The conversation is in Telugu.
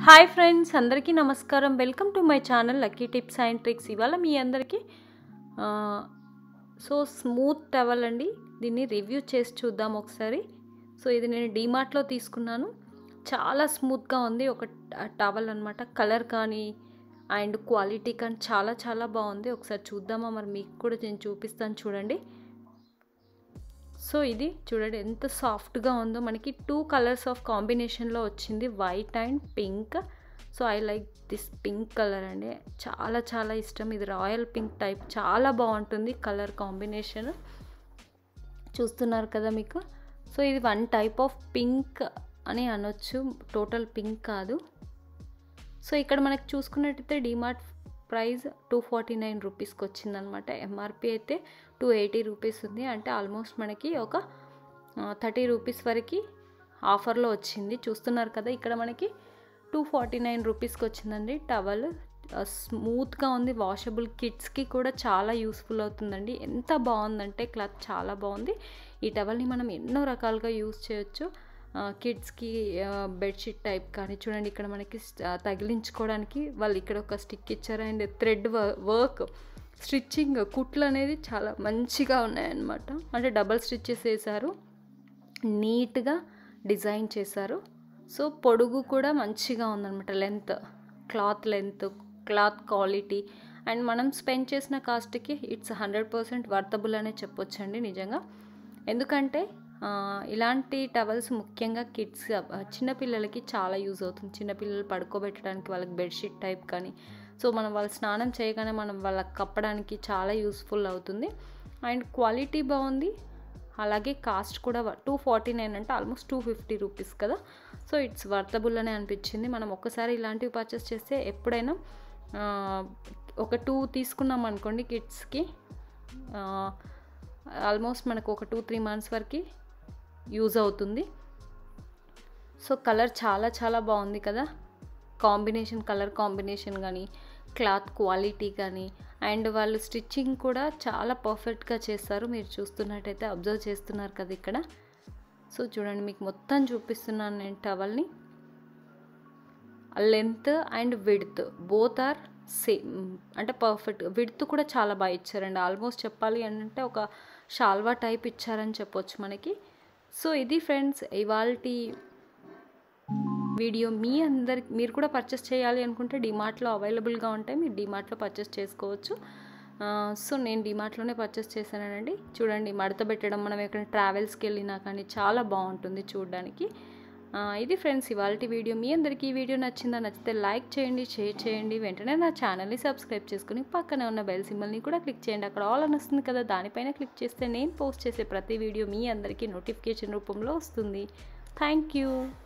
హాయ్ ఫ్రెండ్స్ అందరికీ నమస్కారం welcome to my channel lucky tips and tricks ఇవాళ మీ అందరికీ ఆ, సో స్మూత్ టవల్ అండి దీన్ని రివ్యూ చేసి చూద్దాం ఒకసారి సో ఇది నేను డీమార్ట్లో తీసుకున్నాను చాలా స్మూత్గా ఉంది ఒక టవల్ అనమాట కలర్ కానీ అండ్ క్వాలిటీ కానీ చాలా చాలా బాగుంది ఒకసారి చూద్దామా మరి మీకు కూడా నేను చూపిస్తాను చూడండి సో ఇది చూడండి ఎంత సాఫ్ట్గా ఉందో మనకి టూ కలర్స్ ఆఫ్ కాంబినేషన్లో వచ్చింది white and pink so I like this pink colour అండి చాలా చాలా ఇష్టం ఇది రాయల్ పింక్ టైప్ చాలా బాగుంటుంది కలర్ కాంబినేషన్ చూస్తున్నారు కదా మీకు సో ఇది వన్ టైప్ ఆఫ్ పింక్ అని అనొచ్చు టోటల్ పింక్ కాదు సో ఇక్కడ మనకు చూసుకున్నట్టయితే DMart price two forty nine రూపీస్కి వచ్చిందనమాట ఎంఆర్పి అయితే టూ ఎయిటీ రూపీస్ ఉంది అంటే ఆల్మోస్ట్ మనకి ఒక థర్టీ రూపీస్ వరకు ఆఫర్లో వచ్చింది చూస్తున్నారు కదా ఇక్కడ మనకి టూ ఫార్టీ నైన్ రూపీస్కి వచ్చిందండి టవల్ స్మూత్గా ఉంది వాషబుల్ కిడ్స్కి కూడా చాలా యూస్ఫుల్ అవుతుందండి ఎంత బాగుందంటే క్లాత్ చాలా బాగుంది ఈ టవల్ని మనం ఎన్నో రకాలుగా యూస్ చేయొచ్చు కిడ్స్కి బెడ్షీట్ టైప్ కానీ చూడండి ఇక్కడ మనకి తగిలించుకోవడానికి వాళ్ళు ఇక్కడ ఒక స్టిక్ ఇచ్చారు అండ్ థ్రెడ్ వర్క్ స్టిచ్చింగ్ కుట్లు అనేది చాలా మంచిగా ఉన్నాయన్నమాట అంటే డబల్ స్టిచ్చెస్ వేశారు నీట్గా డిజైన్ చేశారు సో పొడుగు కూడా మంచిగా ఉందన్నమాట length cloth length cloth quality and మనం స్పెండ్ చేసిన కాస్ట్కి ఇట్స్ హండ్రెడ్ పర్సెంట్ వర్తబుల్ అనే చెప్పొచ్చండి నిజంగా ఎందుకంటే ఇలాంటి టవల్స్ ముఖ్యంగా కిడ్స్ చిన్నపిల్లలకి చాలా యూజ్ అవుతుంది చిన్నపిల్లలు పడుకోబెట్టడానికి వాళ్ళకి బెడ్షీట్ టైప్ కానీ సో మనం వాళ్ళు స్నానం చేయగానే మనం వాళ్ళకి కప్పడానికి చాలా యూస్ఫుల్ అవుతుంది అండ్ క్వాలిటీ బాగుంది అలాగే కాస్ట్ కూడా టూ ఫార్టీ నైన్ అంటే ఆల్మోస్ట్ టూ ఫిఫ్టీ రూపీస్ కదా సో ఇట్స్ వర్తబుల్ అనే అనిపించింది మనం ఒక్కసారి ఇలాంటివి పర్చేస్ చేస్తే ఎప్పుడైనా ఒక టూ తీసుకున్నాం అనుకోండి కిడ్స్కి ఆల్మోస్ట్ మనకు ఒక టూ త్రీ మంత్స్ వరకు యూజ్ అవుతుంది సో కలర్ చాలా చాలా బాగుంది కదా కాంబినేషన్ కలర్ కాంబినేషన్ కానీ క్లాత్ క్వాలిటీ కానీ అండ్ వాళ్ళు స్టిచ్చింగ్ కూడా చాలా పర్ఫెక్ట్గా చేస్తారు మీరు చూస్తున్నట్టయితే అబ్జర్వ్ చేస్తున్నారు కదా ఇక్కడ సో చూడండి మీకు మొత్తం చూపిస్తున్నాను నేను టవల్ని length and width both are same అంటే పర్ఫెక్ట్ విడ్త్ కూడా చాలా బాగా ఇచ్చారండి ఆల్మోస్ట్ చెప్పాలి అంటే ఒక షాల్వా టైప్ ఇచ్చారని చెప్పొచ్చు మనకి సో ఇది ఫ్రెండ్స్ ఇవాళ వీడియో మీ అందరికి మీరు కూడా పర్చేస్ చేయాలి అనుకుంటే డిమార్ట్లో అవైలబుల్గా ఉంటాయి మీరు డిమార్ట్లో పర్చేస్ చేసుకోవచ్చు సో నేను డిమార్ట్లోనే పర్చేస్ చేశానండి చూడండి మడత పెట్టడం మనం ఎక్కడ ట్రావెల్స్కి వెళ్ళినా కానీ చాలా బాగుంటుంది చూడడానికి ఇది ఫ్రెండ్స్ ఇవాళ వీడియో మీ అందరికీ ఈ వీడియో నచ్చిందా నచ్చితే లైక్ చేయండి షేర్ చేయండి వెంటనే నా ఛానల్ని సబ్స్క్రైబ్ చేసుకుని పక్కనే ఉన్న బెల్ సింబల్ని కూడా క్లిక్ చేయండి అక్కడ ఆల్ అని వస్తుంది కదా దానిపైన క్లిక్ చేస్తే నేను పోస్ట్ చేసే ప్రతి వీడియో మీ అందరికీ నోటిఫికేషన్ రూపంలో వస్తుంది థ్యాంక్ యూ